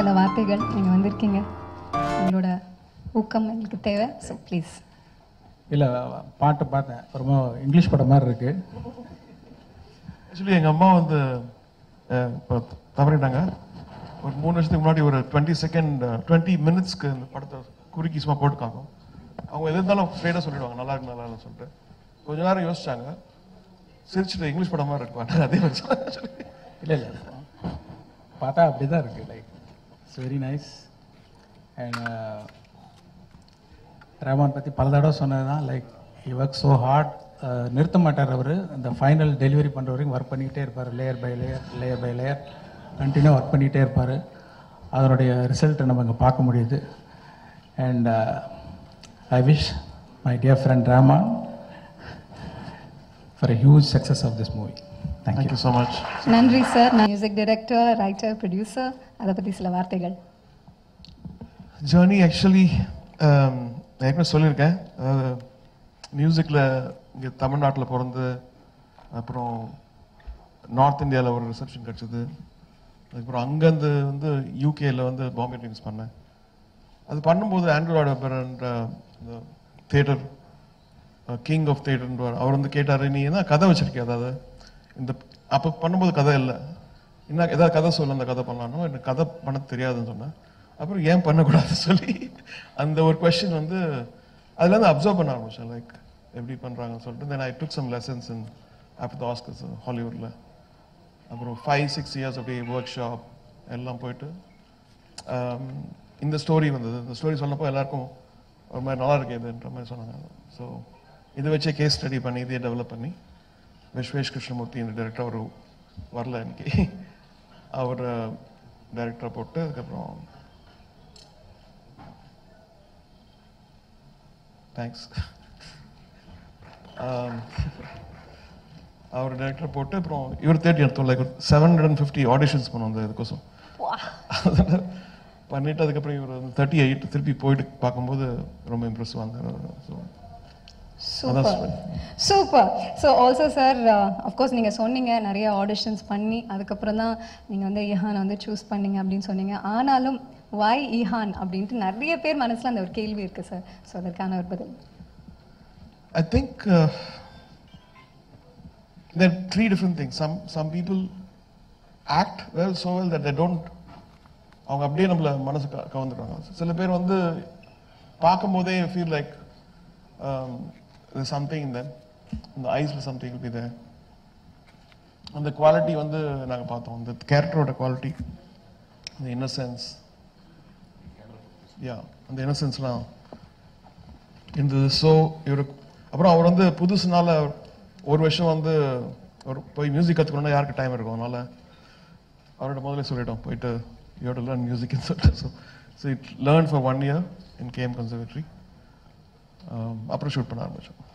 சில வார்த்தைகள் நீங்கள் வந்திருக்கீங்க உங்களோட ஊக்கம் எங்களுக்கு தேவை ஸோ ப்ளீஸ் இல்லை பாட்டு பார்த்தேன் ரொம்ப இங்கிலீஷ் படம் மாதிரி இருக்கு ஆக்சுவலி எங்கள் அம்மா வந்து அஹ், இப்போ தவறிட்டாங்க ஒரு மூணு வருஷத்துக்கு முன்னாடி ஒரு டுவெண்ட்டி செகண்ட் டுவெண்ட்டி மினிட்ஸ்க்கு இந்த படத்தை குறுக்கி சும்மா போட்டுக்காங்க அவங்க எது இருந்தாலும் ஸ்ட்ரெயிட்டாக சொல்லிடுவாங்க நல்லா இருக்கு நல்லா இல்லைன்னு சொல்லிட்டு கொஞ்ச நேரம் யோசிச்சாங்க சிரிச்சுட்டு இங்கிலீஷ் படம் மாதிரி இருக்கு அதே மாதிரி சொன்னாங்க. இல்லை இல்லை பார்த்தா அப்படி தான் இருக்குது like it's very nice and Rahman பற்றி பல தடவை சொன்னது தான் like he work so hard நிறுத்த மாட்டார் அவர் அந்த ஃபைனல் டெலிவரி பண்ணுற வரைக்கும் ஒர்க் பண்ணிக்கிட்டே இருப்பார் layer by layer layer by layer continue work பண்ணிகிட்டே இருப்பார் அதனுடைய ரிசல்ட்டை நம்ம இங்கே பார்க்க முடியுது and I wish my dear friend Rahman for a huge success of this movie. Thank Thank you. you so much. நன்றி சார் நான் மியூசிக் டைரக்டர் ரைட்டர் ப்ரொடியூசர் அதை பற்றி சில வார்த்தைகள் ஜேர்னி ஆக்சுவலி நான் ஏற்கனவே சொல்லியிருக்கேன் அதாவது மியூசிக்கில் இங்கே தமிழ்நாட்டில் பிறந்து அப்புறம் நார்த் இந்தியாவில் ஒரு ரிசப்ஷன் கிடச்சிது அதுக்கப்புறம் அங்கேருந்து வந்து யூகேல வந்து பாம்பே ட்ரீம்ஸ் பண்ணேன் அது பண்ணும்போது ஆண்ட்ராய்டு வெப்பர்ன்ற இந்த தேட்டர் கிங் ஆஃப் தேட்டர்ன்றவர் அவர் வந்து கேட்டார் நீ என்ன கதை வச்சிருக்கிய அதாவது இந்த அப்போ பண்ணும்போது கதை இல்லை என்ன ஏதாவது கதை சொல்ல அந்த கதை பண்ணலாம்னா எனக்கு கதை பண்ண தெரியாதுன்னு சொன்னேன் அப்புறம் ஏன் பண்ணக்கூடாதுன்னு சொல்லி அந்த ஒரு கொஸ்டின் வந்து அதுல இருந்து அப்சர்வ் பண்ண ஆரம்பிச்சேன் லைக் எப்படி பண்றாங்கன்னு சொல்லிட்டு then I took some lessons in after the Oscars ஹாலிவுட்ல அப்புறம் ஃபைவ் சிக்ஸ் இயர்ஸ் அப்படியே ஒர்க் ஷாப் எல்லாம் போயிட்டு ஆம், இந்த ஸ்டோரி வந்தது இந்த ஸ்டோரி சொன்னப்போ எல்லாருக்கும் ஒரு மாதிரி நல்லா இருக்கு இதுன்ற மாதிரி சொன்னாங்க ஸோ இதை வச்சே கேஸ் ஸ்டடி பண்ணி இதையே டெவலப் பண்ணி விஸ்வேஷ் கிருஷ்ணமூர்த்தி இந்த டைரக்டர் அவர் வரல இன்னைக்கு அவர் டைரக்டரை போட்டு அதுக்கப்புறம் தேங்க்ஸ் அவர் டைரக்டர் போட்டு அப்புறம் இவர் தேடி எடுத்தோம் like seven hundred and fifty auditions பண்ணோம் அந்த இதுக்கோசம் அதனால பண்ணிட்டு அதுக்கப்புறம் இவர் தேர்ட்டி எயிட் திருப்பி போயிட்டு பார்க்கும்போது ரொம்ப இம்ப்ரெஸ் வந்தார் ஸோ அதான் super super so also sir of course நீங்கள் சொன்னீங்க நிறைய ஆடிஷன்ஸ் பண்ணி அதுக்கப்புறம் தான் நீங்கள் வந்து ஈஹான் வந்து சூஸ் பண்ணீங்க அப்படின்னு சொன்னீங்க ஆனாலும் வாய் ஈஹான் அப்படின்ட்டு நிறைய பேர் மனசில் அந்த ஒரு கேள்வி இருக்குது சார் ஸோ அதற்கான ஒரு பதில் I think uh, there are three different things. Some some people act well so well that they don't அவங்க அப்படியே நம்மள மனசு க- கவர்ந்துடுறாங்க சில பேர் வந்து பார்க்கும்போதே ஃபீல் லைக் சம்திங் இந்த இந்த ஐஸில் சம்திங் will be there அந்த குவாலிட்டி வந்து நாங்கள் பார்த்தோம் அந்த கேரக்டரோட குவாலிட்டி அந்த இன்னசென்ஸ் யா அந்த இன்னசென்ஸ்லாம் இருந்தது ஸோ இவர் அப்புறம் அவர் வந்து புதுசுனால ஒரு வருஷம் வந்து ஒரு போய் மியூசிக் கற்றுக்கணும்னா யாருக்கு டைம் இருக்கும் அதனால அவரோட முதல்ல சொல்லிட்டோம் போயிட்டு யோட லேர்ன் மியூசிக்னு சொல்லிட்டு so so it learn for one year in KM conservatory அப்புறம் ஷூட் பண்ண ஆரம்பிச்சோம்